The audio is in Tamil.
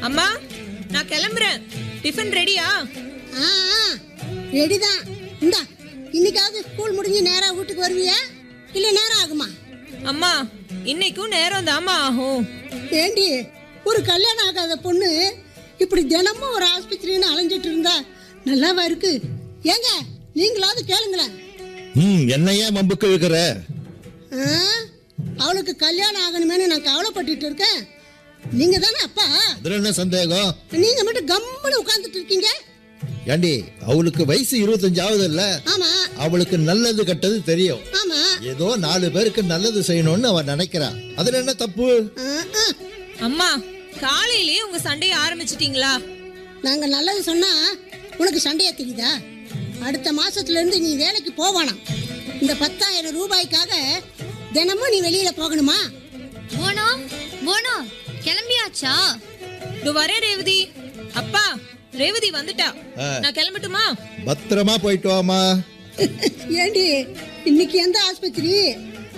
அம்மா நான் கிளம்புறேன் டிஃபன் ரெடியா ஆ ரெடி தான் இந்தா இன்னைக்காவது ஸ்கூல் முடிஞ்சு நேரா வீட்டுக்கு வருவியா இல்லை நேரம் ஆகுமா அம்மா இன்னைக்கும் நேரம் தாம்மா ஆகும் ஏண்டி ஒரு கல்யாணம் ஆகாத பொண்ணு இப்படி தினமும் ஒரு ஆஸ்பத்திரின்னு அலைஞ்சிட்டு இருந்தா நல்லாவா இருக்கு ஏங்க நீங்களாவது கேளுங்களேன் ம் என்னையா மம்புக்கு இருக்கிற ஆ? அவளுக்கு கல்யாணம் ஆகணுமேனு நான் கவலைப்பட்டுட்டு இருக்கேன் நீங்க தானே அப்பா அதுல என்ன சந்தேகம் நீங்க மட்டும் கம்முன்னு உட்கார்ந்துட்டு இருக்கீங்க ஏண்டி அவளுக்கு வயசு இருபத்தஞ்சாவது இல்ல ஆமா அவளுக்கு நல்லது கெட்டது தெரியும் ஆமா ஏதோ நாலு பேருக்கு நல்லது செய்யணும்னு அவ நினைக்கிறா அதுல என்ன தப்பு ஆ, ஆ. அம்மா காலையிலேயே உங்க சண்டையை ஆரம்பிச்சிட்டீங்களா நாங்க நல்லது சொன்னா உனக்கு சண்டையா தெரியுதா அடுத்த மாசத்துல இருந்து நீ வேலைக்கு போவானாம் இந்த பத்தாயிரம் ரூபாய்க்காக தினமும் நீ வெளியில போகணுமா போனோ போனோ கிளம்பியாச்சா இது வரே ரேவதி அப்பா ரேவதி வந்துட்டா ஆ. நான் கிளம்பட்டுமா பத்திரமா போயிட்டு வாமா ஏண்டி இன்னைக்கு எந்த ஆஸ்பத்திரி